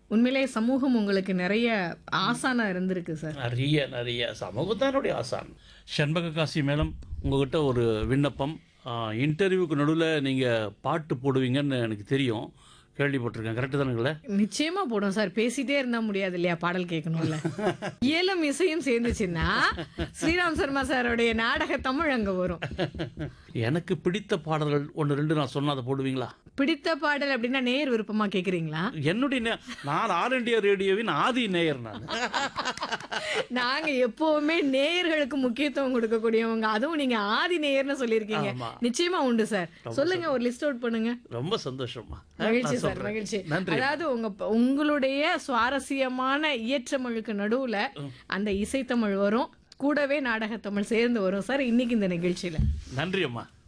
உண்மையிலே சமூகம் உங்களுக்கு நிறைய ஆசானா இருந்திருக்கு சார் நிறைய நிறைய சமூகத்தானுடைய ஆசான் செண்பக காசி மேடம் உங்ககிட்ட ஒரு விண்ணப்பம் இன்டர்வியூக்கு நடுவில் நீங்கள் பாட்டு போடுவீங்கன்னு எனக்கு தெரியும் கேள்விப்பட்டிருக்கேன் கரெக்டு தானுங்களே நிச்சயமா போடும் சார் பேசிட்டே இருந்தா முடியாது இல்லையா பாடல் கேட்கணும்ல இயலும் இசையும் சேர்ந்துச்சுன்னா ஸ்ரீராம் சர்மா சாரோடைய நாடக தமிழ் அங்க வரும் எனக்கு பிடித்த பாடல்கள் ஒன்று ரெண்டு நான் சொன்னால் அதை போடுவீங்களா பிடித்த பாடல் அப்படின்னா நேர் விருப்பமா கேக்குறீங்களா என்னுடைய நே- நான் ஆல் இண்டியா ரேடியோவின் ஆதி நேயர் நான் நாங்க எப்பவுமே நேயர்களுக்கு முக்கியத்துவம் கொடுக்கக்கூடியவங்க அதுவும் நீங்க ஆதி நேயர்னு சொல்லியிருக்கீங்க ஆமா. நிச்சயமா உண்டு சார் சொல்லுங்க ஒரு லிஸ்ட் அவுட் பண்ணுங்க ரொம்ப சந்தோஷமா மகிழ்ச்சி நான் சார் சொல்றேன். மகிழ்ச்சி நன்றி அதாவது உங்க உங்களுடைய சுவாரஸ்யமான இயற்றமிழுக்கு நடுவுல அந்த இசைத்தமிழ் வரும் கூடவே நாடகத்தமிழ் சேர்ந்து வரும் சார் இன்னைக்கு இந்த நிகழ்ச்சியில நன்றி அம்மா